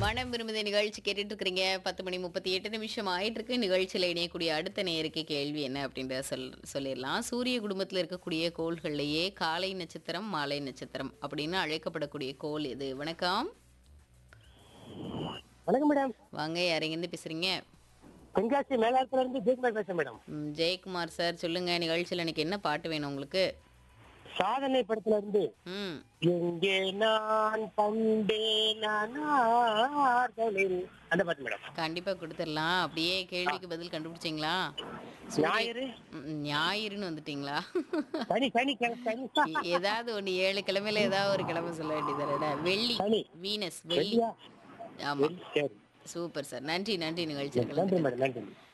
மனம் விரும்புத நிகழ்ச்சி கேட்டுட்டு இருக்கிறீங்க பத்து மணி முப்பத்தி எட்டு நிமிஷம் ஆயிட்டு இருக்கு நிகழ்ச்சியில் இணையக்கூடிய அடுத்த நேருக்கு கேள்வி என்ன அப்படின்றத சொல் சொல்லிடலாம் சூரிய குடும்பத்தில் இருக்கக்கூடிய கோள்கள்லேயே காலை நட்சத்திரம் மாலை நட்சத்திரம் அப்படின்னு அழைக்கப்படக்கூடிய கோள் எது வணக்கம் வணக்கம் மேடம் வாங்க யாரெங்கேருந்து பேசுறீங்க தென்காசி மேலாளத்துல இருந்து ஜெயக்குமார் பேசுறேன் மேடம் ம், ஜெயக்குமார் சார் சொல்லுங்க நிகழ்ச்சியில் எனக்கு என்ன பாட்டு வேணும் உங்களுக்கு சாதனை படத்துல இருந்து ம் எங்கே நான் கண்டேன் நானார்களில் அந்த பாட்டு மேடம் கண்டிப்பா கொடுத்துடலாம் அப்படியே கேள்விக்கு பதில் கண்டுபிடிச்சிங்களா ஞாயிறு ம், ஞாயிறுன்னு வந்துட்டீங்களா சனி சனி கிழமை, சனி ஏ- ஏதாவது ஒண்ணு ஏழு கிழமையில ஏதாவது ஒரு கிழமை சொல்ல வேண்டியது வெள்ளி சனி. வீனஸ் வெள்ளி சரியா? ஆமா சரி சூப்பர் சார் நன்றி நன்றி நிகழ்ச்சிகள் நன்றி மேடம் நன்றி